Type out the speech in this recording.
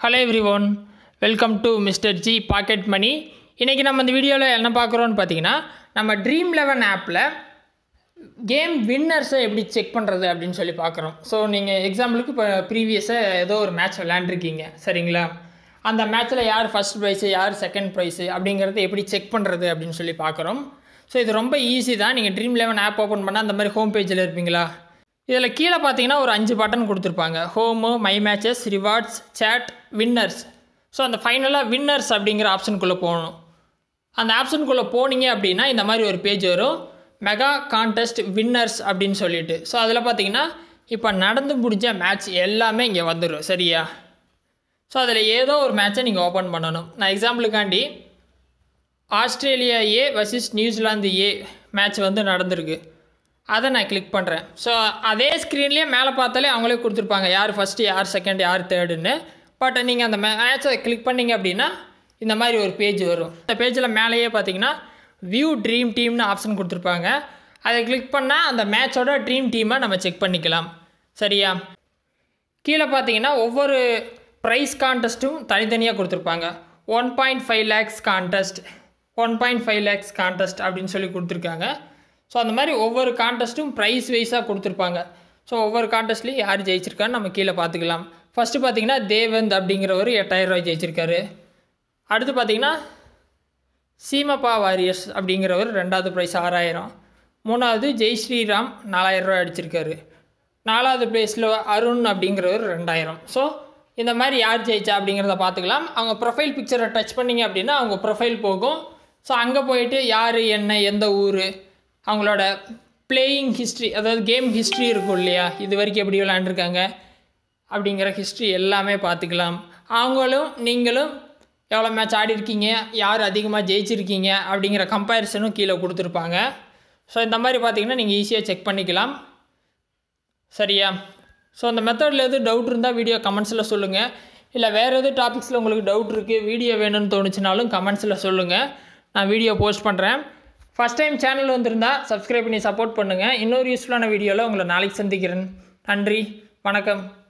hello everyone welcome to mister G pocket money இன்றைக்கி நம்ம இந்த வீடியோவில் என்ன பார்க்குறோன்னு பார்த்தீங்கன்னா நம்ம ட்ரீம் லெவன் ஆப்பில் கேம் வின்னர்ஸை எப்படி செக் பண்ணுறது அப்படின்னு சொல்லி பார்க்குறோம் ஸோ நீங்கள் எக்ஸாம்பிளுக்கு இப்போ ப்ரீவியஸாக ஏதோ ஒரு மேட்ச் விளையாண்டுருக்கீங்க சரிங்களா அந்த மேட்ச்சில் யார் ஃபஸ்ட் ப்ரைஸு யார் செகண்ட் ப்ரைஸு அப்படிங்கிறத எப்படி செக் பண்ணுறது அப்படின்னு சொல்லி பார்க்குறோம் ஸோ இது ரொம்ப ஈஸி தான் நீங்கள் ட்ரீம் லெவன் ஆப் ஓப்பன் பண்ணால் அந்த மாதிரி ஹோம் பேஜில் இருப்பீங்களா இதில் கீழே பார்த்தீங்கன்னா ஒரு அஞ்சு பட்டன் கொடுத்துருப்பாங்க home my matches rewards chat winners so அந்த ஃபைனலாக வின்னர்ஸ் அப்படிங்கிற ஆப்ஷனுக்குள்ளே போகணும் அந்த ஆப்ஷனுக்குள்ளே போனீங்க அப்படின்னா இந்த மாதிரி ஒரு பேஜ் வரும் மெகா கான்டெஸ்ட் வின்னர்ஸ் அப்படின்னு சொல்லிட்டு ஸோ அதில் பார்த்தீங்கன்னா இப்போ நடந்து முடிஞ்ச மேட்ச் எல்லாமே இங்கே வந்துடும் சரியா ஸோ அதில் ஏதோ ஒரு மேட்ச்சை நீங்கள் ஓப்பன் பண்ணணும் நான் எக்ஸாம்பிளுக்காண்டி Australia A versus New Zealand A match வந்து நடந்திருக்கு அதை நான் கிளிக் பண்ணுறேன் ஸோ அதே ஸ்க்ரீன்லேயே மேலே பார்த்தாலே அவங்களே கொடுத்துருப்பாங்க யார் ஃபஸ்ட்டு யார் செகண்ட் யார் தேர்டுன்னு பட் நீங்கள் அந்த மேட்சை கிளிக் பண்ணீங்க அப்படின்னா இந்த மாதிரி ஒரு பேஜ் வரும் இந்த பேஜில் மேலேயே பார்த்தீங்கன்னா வியூ ட்ரீம் டீம்னு ஆப்ஷன் கொடுத்துருப்பாங்க அதை கிளிக் பண்ணால் அந்த மேட்சோட ட்ரீம் டீமை நம்ம செக் பண்ணிக்கலாம் சரியா கீழே பார்த்தீங்கன்னா ஒவ்வொரு ப்ரைஸ் கான்டெஸ்ட்டும் தனித்தனியாக கொடுத்துருப்பாங்க one point five lakhs contest one point five lakhs contest அப்படின்னு சொல்லி கொடுத்துருக்காங்க ஸோ அந்த மாதிரி ஒவ்வொரு கான்டெஸ்ட்டும் ப்ரைஸ் வைஸாக கொடுத்துருப்பாங்க ஸோ ஒவ்வொரு கான்டெஸ்ட்லேயும் யார் ஜெயிச்சிருக்கான்னு நம்ம கீழே பார்த்துக்கலாம் ஃபஸ்ட்டு பார்த்தீங்கன்னா தேவந்த் அப்படிங்கிறவர் எட்டாயிரரூவா ஜெயிச்சிருக்காரு அடுத்து பார்த்தீங்கன்னா சீமப்பா வாரியர்ஸ் அப்படிங்கிறவர் ரெண்டாவது ப்ரைஸ் ஆறாயிரம் மூணாவது ஜெய் ஸ்ரீராம் நாலாயிரரூவா அடிச்சிருக்காரு நாலாவது ப்ளேஸில் அருண் அப்படிங்கிறவர் ரெண்டாயிரம் ஸோ இந்த மாதிரி யார் ஜெயிச்சா அப்படிங்கிறத பார்த்துக்கலாம் அவங்க ப்ரொஃபைல் பிக்சரை டச் பண்ணிங்க அப்படின்னா அவங்க ப்ரொஃபைல் போகும் ஸோ அங்கே போயிட்டு யார் என்ன எந்த ஊர் அவங்களோட பிளேயிங் ஹிஸ்ட்ரி அதாவது கேம் ஹிஸ்ட்ரி இருக்கும் இல்லையா இது வரைக்கும் எப்படி விளாண்டுருக்காங்க அப்படிங்கிற ஹிஸ்ட்ரி எல்லாமே பார்த்துக்கலாம் அவங்களும் நீங்களும் எவ்வளோ மேட்ச் ஆடி இருக்கீங்க யார் அதிகமாக ஜெயிச்சிருக்கீங்க அப்படிங்கிற கம்பேரிசனும் கீழே கொடுத்துருப்பாங்க ஸோ இந்த மாதிரி பார்த்தீங்கன்னா நீங்கள் ஈஸியாக செக் பண்ணிக்கலாம் சரியா ஸோ அந்த மெத்தடில் எது டவுட் இருந்தால் வீடியோ கமெண்ட்ஸில் சொல்லுங்கள் இல்லை வேறு எது டாபிக்ஸில் உங்களுக்கு டவுட் இருக்குது வீடியோ வேணும்னு தோணுச்சுனாலும் கமெண்ட்ஸில் சொல்லுங்கள் நான் வீடியோ போஸ்ட் பண்ணுறேன் ஃபஸ்ட் டைம் சேனல் வந்திருந்தால் சப்ஸ்கிரைப் பண்ணி சப்போர்ட் பண்ணுங்கள் இன்னொரு யூஸ்ஃபுல்லான வீடியோவில் உங்களை நாளைக்கு சந்திக்கிறேன் நன்றி வணக்கம்